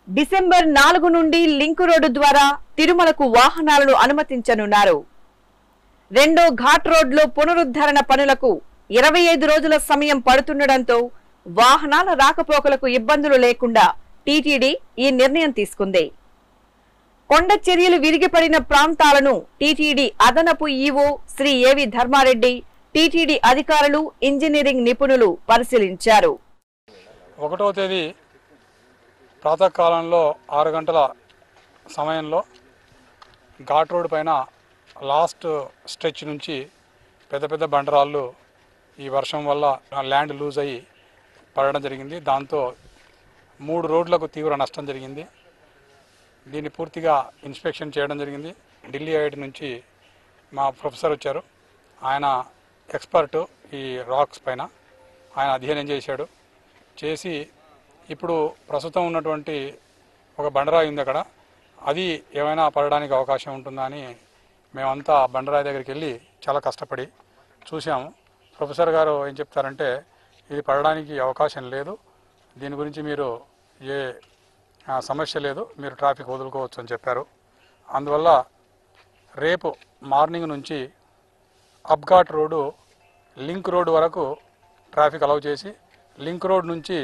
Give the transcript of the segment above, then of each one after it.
December నాలుగు నుండి link road ద్వారా తిరుమలకు వాహనాలను అనుమతించనున్నారు రెండో ఘాట్ రోడ్లో పునరుద్ధరణ పనులకు ఇరవై ఐదు రోజుల సమయం పడుతుండటంతో వాహనాల రాకపోకలకు ఇబ్బందులు లేకుండా టీటీడీ ఈ నిర్ణయం తీసుకుంది కొండ చర్యలు విరిగిపడిన ప్రాంతాలను టీటీడీ అదనపు ఈవో శ్రీ ఏవి ధర్మారెడ్డి టీటీడీ అధికారులు ఇంజనీరింగ్ నిపుణులు పరిశీలించారు ఒకటో తేదీ ప్రాతకాలంలో ఆరు గంటల సమయంలో ఘాట్ రోడ్ పైన లాస్ట్ స్ట్రెచ్ నుంచి పెద్ద పెద్ద బండరాళ్ళు ఈ వర్షం వల్ల ల్యాండ్ లూజ్ అయ్యి పడడం జరిగింది దాంతో మూడు రోడ్లకు తీవ్ర నష్టం జరిగింది దీన్ని పూర్తిగా ఇన్స్పెక్షన్ చేయడం జరిగింది ఢిల్లీ ఐఐటి నుంచి మా ప్రొఫెసర్ వచ్చారు ఆయన ఎక్స్పర్ట్ ఈ రాక్స్ పైన ఆయన అధ్యయనం చేశాడు చేసి ఇప్పుడు ప్రస్తుతం ఉన్నటువంటి ఒక బండరాయి ఉంది అక్కడ అది ఏమైనా పడడానికి అవకాశం ఉంటుందా అని మేమంతా ఆ బండరాయి దగ్గరికి వెళ్ళి చాలా కష్టపడి చూసాము ప్రొఫెసర్ గారు ఏం చెప్తారంటే ఇది పడడానికి అవకాశం లేదు దీని గురించి మీరు ఏ ఆ, సమస్య లేదు మీరు ట్రాఫిక్ వదులుకోవచ్చు అని చెప్పారు అందువల్ల రేపు మార్నింగ్ నుంచి అప్ఘాట్ రోడ్డు లింక్ రోడ్ వరకు ట్రాఫిక్ అలౌ చేసి లింక్ రోడ్ నుంచి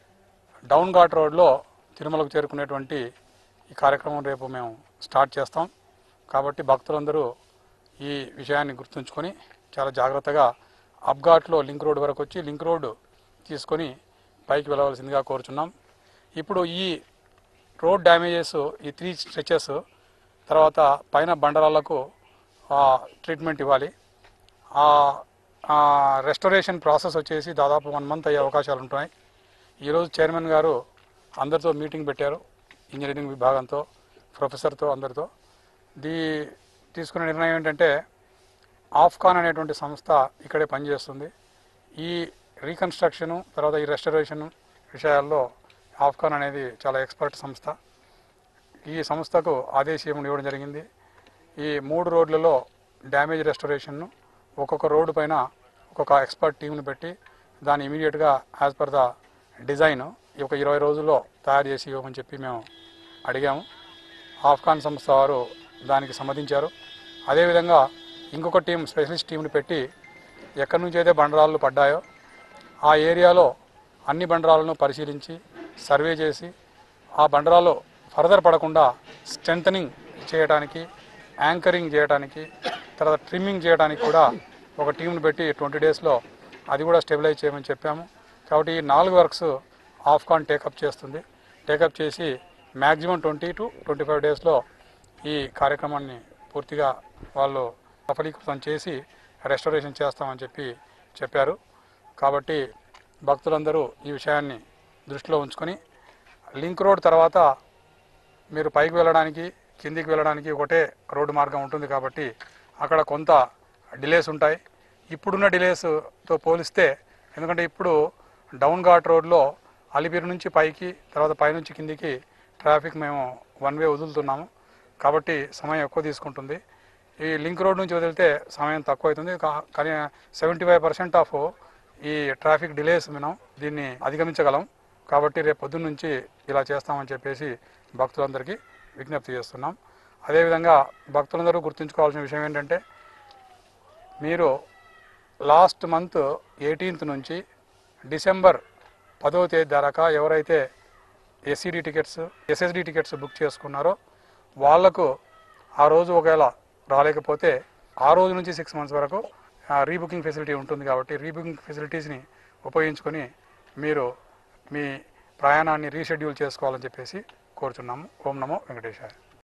డౌన్ ఘాట్ రోడ్లో తిరుమలకు చేరుకునేటువంటి ఈ కార్యక్రమం రేపు మేము స్టార్ట్ చేస్తాం కాబట్టి భక్తులందరూ ఈ విషయాన్ని గుర్తుంచుకొని చాలా జాగ్రత్తగా అప్ఘాట్లో లింక్ రోడ్ వరకు వచ్చి లింక్ రోడ్ తీసుకొని పైకి వెళ్ళవలసిందిగా కోరుచున్నాం ఇప్పుడు ఈ రోడ్ డ్యామేజెస్ ఈ త్రీ స్ట్రెచెస్ తర్వాత పైన బండరాళ్లకు ఆ, ట్రీట్మెంట్ ఇవ్వాలి ఆ ఆ రెస్టరేషన్ ప్రాసెస్ వచ్చేసి దాదాపు వన్ మంత్ అయ్యే అవకాశాలు ఉంటాయి ఈరోజు చైర్మన్ గారు అందరితో మీటింగ్ పెట్టారు ఇంజనీరింగ్ విభాగంతో ప్రొఫెసర్తో అందరితో దీ తీసుకున్న నిర్ణయం ఏంటంటే ఆఫ్కాన్ అనేటువంటి సంస్థ ఇక్కడే పనిచేస్తుంది ఈ రీకన్స్ట్రక్షను తర్వాత ఈ రెస్టరేషన్ విషయాల్లో ఆఫ్కాన్ అనేది చాలా ఎక్స్పర్ట్ సంస్థ ఈ సంస్థకు ఆదేశం ఇవ్వడం జరిగింది ఈ మూడు రోడ్లలో డ్యామేజ్ రెస్టరేషన్ను ఒక్కొక్క రోడ్డు పైన ఒక్కొక్క ఎక్స్పర్ట్ టీంని పెట్టి దాన్ని ఇమీడియట్గా యాజ్ పర్ ద డిజైన్ ఒక ఇరవై రోజుల్లో తయారు చేసి ఇవ్వమని చెప్పి మేము అడిగాము ఆఫ్ఘాన్ సంస్థ వారు దానికి సమ్మతించారు అదేవిధంగా ఇంకొక టీం స్పెషలిస్ట్ టీంని పెట్టి ఎక్కడి నుంచి అయితే బండరాళ్ళు పడ్డాయో ఆ ఏరియాలో అన్ని బండరాలను పరిశీలించి సర్వే చేసి ఆ బండరాలు ఫర్దర్ పడకుండా స్ట్రెంథనింగ్ చేయడానికి యాంకరింగ్ చేయడానికి తర్వాత ట్రిమ్మింగ్ చేయడానికి కూడా ఒక టీంను పెట్టి ట్వంటీ డేస్లో అది కూడా స్టెబిలైజ్ చేయమని చెప్పాము కాబట్టి ఈ నాలుగు వర్క్స్ ఆఫ్కాన్ టేకప్ చేస్తుంది టేకప్ చేసి maximum twenty to twenty five డేస్లో ఈ కార్యక్రమాన్ని పూర్తిగా వాళ్ళు సఫలీకృతం చేసి రెస్టరేషన్ చేస్తామని చెప్పి చెప్పారు కాబట్టి భక్తులందరూ ఈ విషయాన్ని దృష్టిలో ఉంచుకొని లింక్ రోడ్ తర్వాత మీరు పైకి వెళ్ళడానికి కిందికి వెళ్ళడానికి ఒకటే రోడ్డు మార్గం ఉంటుంది కాబట్టి అక్కడ కొంత డిలేస్ ఉంటాయి ఇప్పుడున్న డిలేస్తో పోలిస్తే ఎందుకంటే ఇప్పుడు డౌన్ ఘాట్ రోడ్లో అలిపిరి నుంచి పైకి తర్వాత పైనుంచి కిందికి ట్రాఫిక్ మేము వన్ వే వదులుతున్నాము కాబట్టి సమయం ఎక్కువ తీసుకుంటుంది ఈ లింక్ రోడ్ నుంచి వదిలితే సమయం తక్కువ అవుతుంది కా- కానీ సెవెంటీ ఫైవ్ పర్సెంట్ ఆఫ్ ఈ ట్రాఫిక్ డిలేస్ మనం దీన్ని అధిగమించగలం కాబట్టి రేపు పొద్దున్న నుంచి ఇలా చేస్తామని చెప్పేసి భక్తులందరికీ విజ్ఞప్తి చేస్తున్నాం అదేవిధంగా భక్తులందరూ గుర్తుంచుకోవాల్సిన విషయం ఏంటంటే మీరు లాస్ట్ మంత్ ఎయిటీన్త్ నుంచి డిసెంబర్ పదవ తేదీ దాకా ఎవరైతే SSD tickets SSD tickets book చేసుకున్నారో వాళ్లకు ఆ రోజు ఒకవేళ రాలేకపోతే ఆ రోజు నుంచి సిక్స్ మంత్స్ వరకు రీబుకింగ్ ఫెసిలిటీ ఉంటుంది కాబట్టి రీబుకింగ్ ఫెసిలిటీస్ని ఉపయోగించుకొని మీరు మీ ప్రయాణాన్ని రీషెడ్యూల్ చేసుకోవాలని చెప్పేసి కోరుచున్నాము ఓం నమో వెంకటేశాయ